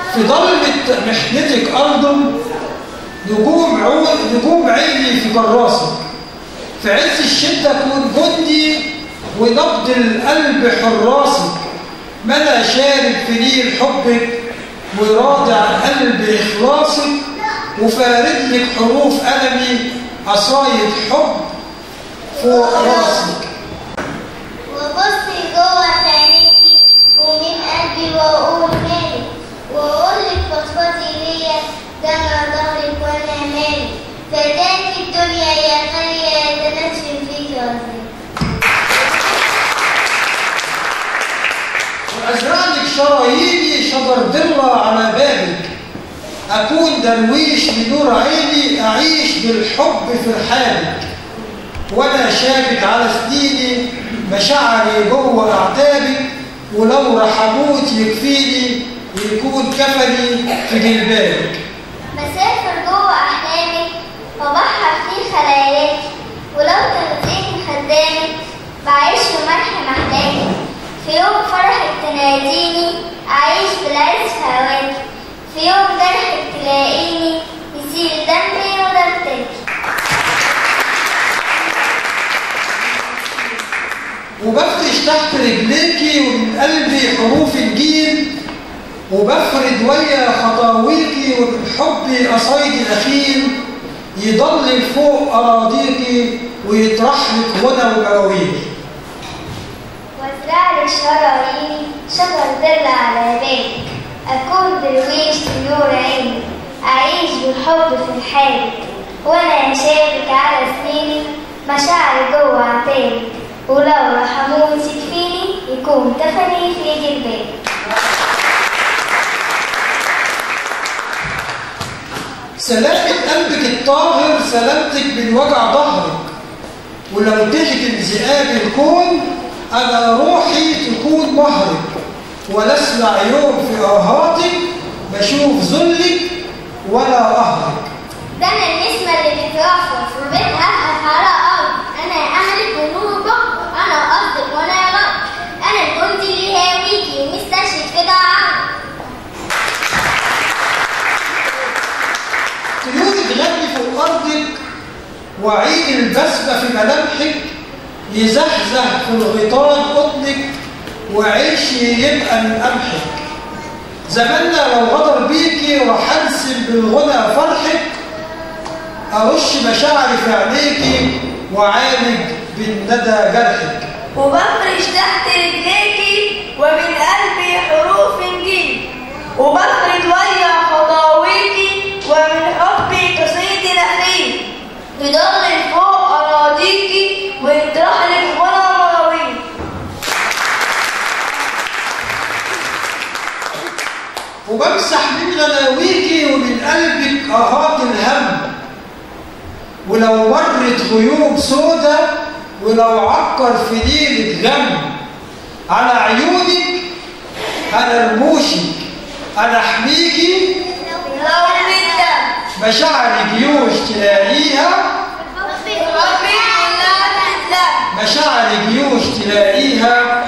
في ضلمة محنتك أرضم نجوم عون نجوم عيني في كراسك في عز الشدة كون جندي ونبض القلب حراسك ما انا شارب في نيل حبك وراضع قلب إخلاصك وفارد لك حروف ألمي عصاية حب فوق راسك وبصي جوه عينيكي ومن قلبي واقول مالك واقول لك فضفضي ليا ده انا ظهرك وانا مالك فداك الدنيا يا غالية ده نسفن فيكي وزيك وأزرع لك شراييني شجر ضلة على بابك أكون درويش لنور عيني أعيش بالحب في رحابك وأنا شابك على سنيني مشاعري جوه أعتابك ولو رحموت يكفيني يكون كفني في جلبابك بسافر جوه أحلامك وبحر في خلاياك ولو تغذيني خدامك بعيش في مرح محلاك في يوم فرحك تناديني أعيش بالعز في هواك في يوم جرحك تلاقيني يسيل دمي ودمتك وبفرش تحت رجليكي ومن قلبي حروف الجيم وبفرد ويا خطاويكي ومن حبي قصايدي الأخير يضلل فوق أراضيكي ويطرح لك غنى ومواويل وازرع لك شراييني شجر ظل على بالك أكون درويش لنور عيني أعيش بالحب في رحابك وأنا شابك على سنيني مشاعري جوه عتابك ولو رحموني يكفيني يكون كفني في جلبابك سلامة قلبك الطاهر سلامتك من وجع ظهرك ولو تهجم ذئاب الكون أنا روحي تكون مهرك ولا أسمع يوم في آهاتك بشوف ذلك ولا قهرك ده أنا النسمة اللي بترفرف وبتهفف على أرض أنا أملك ونورك أنا قصدك وأنا غلط أنا الجندي اللي هاويكي ومستشهد في دعاء طيورك غني فوق أرضك وعين البسمة في ملامحك يزحزح في الغيطان قطنك وعيشي يبقى من قمحك زماننا لو غدر بيكي راح انسب بالغنى فرحك ارش مشاعري في عينيكي وعالج بالندى جرحك وبفرش تحت رجليكي ومن قلبي حروف انجيل وبفرد ويا خطاويكي ومن حبي قصيد الاخير تضل فوق اراضيكي ويطرح لك غنى مواويل وبمسح من غلاويكي ومن قلبك اهات الهم ولو مرت غيوم سودة ولو عكر في ليلك غم على عيونك انا رموشك انا احميكي لو بدك مشاعر جيوش تلاقيها حبي كلها تتلم مشاعر جيوش تلاقيها